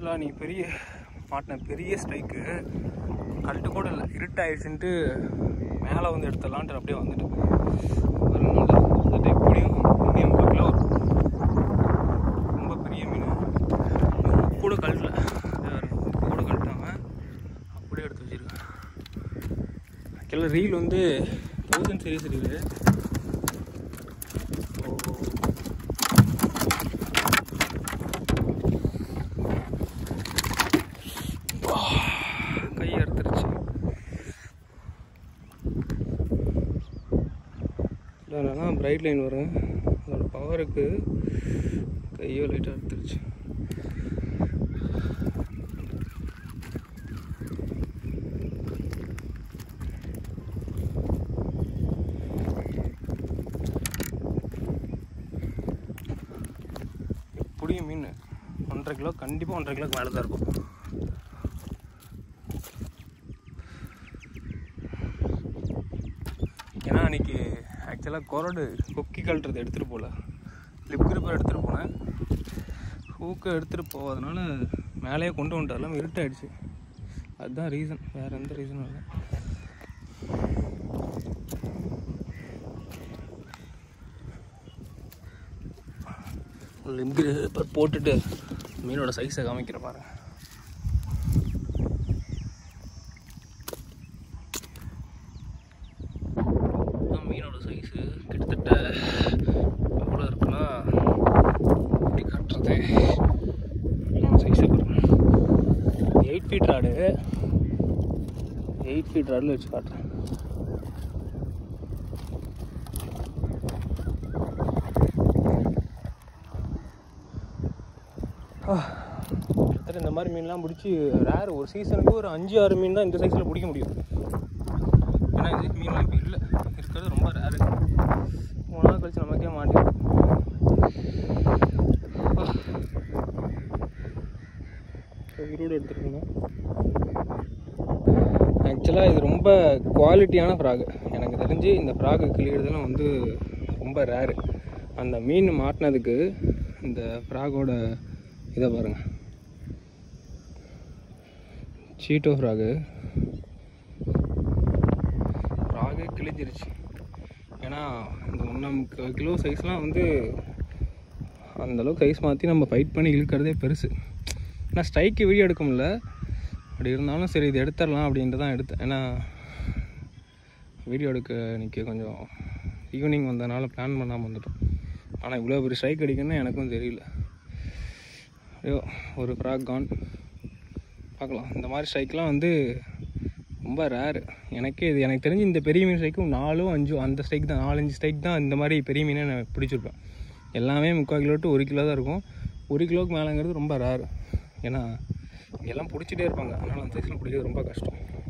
ஆக்சுவலாக நீ பெரிய மாட்டின பெரிய ஸ்ட்ரைக்கு கழட்டு கூட இல்லை இருட்டாயிடுச்சுன்ட்டு மேலே வந்து எடுத்துடலான்ட்டு அப்படியே வந்துட்டு ஒரு நல்ல அது எப்படியும் நூற்றி ஐம்பது கிலோ வரும் ரொம்ப பெரிய மீன் கூட கழட்டல கூட கழட்டாமல் அப்படியே எடுத்து வச்சிருக்கேன் ஆக்சுவலாக ரீல் வந்து தௌசண்ட் சீரீஸ் ரீலு கை அறுத்துருச்சு இல்லைனா பிரைட் லைன் வரும் அதோட பவருக்கு கையோ லைட்டாக அறுத்துருச்சு எப்படியும் மீன் ஒன்றரை கிலோ கண்டிப்பாக ஒன்றரை கிலோக்கு மேலே தான் இருக்கும் ஏன்னா அன்றைக்கி ஆக்சுவலாக கொரடு கொக்கி கழட்டுறது எடுத்துகிட்டு போகல லிப் கிரிப்பர் எடுத்துகிட்டு போனேன் ஹூக்கை எடுத்துகிட்டு போகாதனால மேலேயே கொண்டு வந்துட்டாலும் இருட்டாயிடுச்சு அதுதான் ரீசன் வேறு எந்த ரீசனும் இல்லை லிப் கிரிப்பர் போட்டுட்டு மீனோட சைஸை காமிக்கிற பாருங்க இதுதான் மீனோட சைஸு கிட்டத்தட்ட எவ்வளோ இருக்குன்னா இப்படி காட்டுறது மீனோட size eight feet rod eight feet ராடில் வச்சு காட்டுறேன் ஆ, கிட்டத்தட்ட இந்த மாதிரி மீன்லாம் பிடிச்சி ரேர் ஒரு சீசனுக்கு ஒரு அஞ்சு ஆறு மீன் தான் இந்த சைஸில் பிடிக்க முடியும் ஏன்னா இது மீன்லாம் இப்போ இல்லை இருக்கிறது ரொம்ப ரேரு மூணு நாள் கழிச்சு நமக்கே மாட்டிடும் உயிரோடு எடுத்துருக்கணும் ஆக்சுவலாக இது ரொம்ப குவாலிட்டியான ஃப்ராகு எனக்கு தெரிஞ்சு இந்த ஃப்ராகு கிளியறதுலாம் வந்து ரொம்ப ரேரு அந்த மீன் மாட்டினதுக்கு இந்த ஃப்ராகோட இதை பாருங்கள் சீட்டோ ஃப்ராகு ஃப்ராகே கிழிஞ்சிருச்சு ஏன்னா இந்த ஒன்றரை கிலோ சைஸ்லாம் வந்து அந்தளவுக்கு சைஸ் மாற்றி நம்ம ஃபைட் பண்ணி இழுக்கிறதே பெருசு ஏன்னா ஸ்ட்ரைக்கு வீடியோ எடுக்க முடியல அப்படி இருந்தாலும் சரி இது எடுத்துடலாம் அப்படின்ட்டு தான் எடுத்தேன் ஏன்னா வீடியோ எடுக்க இன்றைக்கி கொஞ்சம் ஈவினிங் வந்ததுனால பிளான் பண்ணாமல் வந்துட்டோம் ஆனால் இவ்வளோ பெரிய ஸ்ட்ரைக் அடிக்கணும்னு எனக்கும் தெரியல ஐயோ ஒரு ஃப்ராக் கான் பார்க்கலாம் இந்த மாதிரி ஸ்ட்ரைக்லாம் வந்து ரொம்ப ரேரு எனக்கே இது எனக்கு தெரிஞ்சு இந்த பெரிய மீன் ஸ்ட்ரைக்கும் நாலும் அஞ்சும் அந்த ஸ்ட்ரைக் தான் நாலஞ்சு ஸ்ட்ரைக் தான் இந்த மாதிரி பெரிய மீனை நான் பிடிச்சிருப்பேன் எல்லாமே முக்கால் கிலோ டு ஒரு கிலோ தான் இருக்கும் ஒரு கிலோவுக்கு மேலேங்கிறது ரொம்ப ரேரு ஏன்னா இங்கெல்லாம் பிடிச்சிட்டே இருப்பாங்க அதனால் அந்த சைஸில் பிடிக்கிறது ரொம்ப கஷ்டம்